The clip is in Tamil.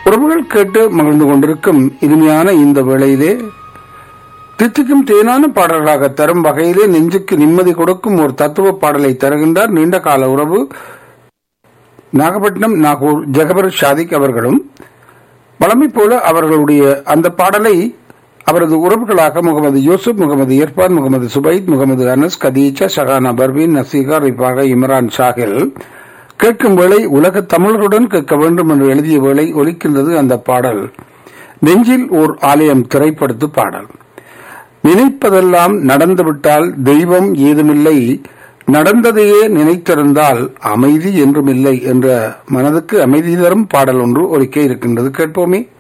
உறவுகள் கேட்டு மகிழ்ந்து கொண்டிருக்கும் இனிமையான இந்த வேளையிலே தித்திக்கும் தேனான பாடல்களாக தரும் வகையிலே நெஞ்சுக்கு நிம்மதி கொடுக்கும் ஒரு தத்துவ பாடலை தருகின்றார் நீண்ட கால உறவு நாகப்பட்டினம் நாகூர் ஜெகபர் ஷாதிக் அவர்களும் வளமை போல அவர்களுடைய அந்த பாடலை அவரது உறவுகளாக முகமது யூசுப் முகமது இர்பான் முகமது சுபைத் முகமது அனஸ் கதீஜா ஷஹானா பர்வீன் நசீகா ரிபாக இம்ரான் ஷாகில் கேட்கும் வேளை உலக தமிழருடன் கேட்க வேண்டும் என்று எழுதிய வேளை ஒலிக்கின்றது அந்த பாடல் நெஞ்சில் ஓர் ஆலயம் திரைப்படுத்து பாடல் நினைப்பதெல்லாம் நடந்துவிட்டால் தெய்வம் ஏதுமில்லை நடந்ததையே நினைத்திருந்தால் அமைதி என்றுமில்லை என்ற மனதுக்கு அமைதி தரும் பாடல் ஒன்று ஒலிக்க இருக்கின்றது கேட்போமே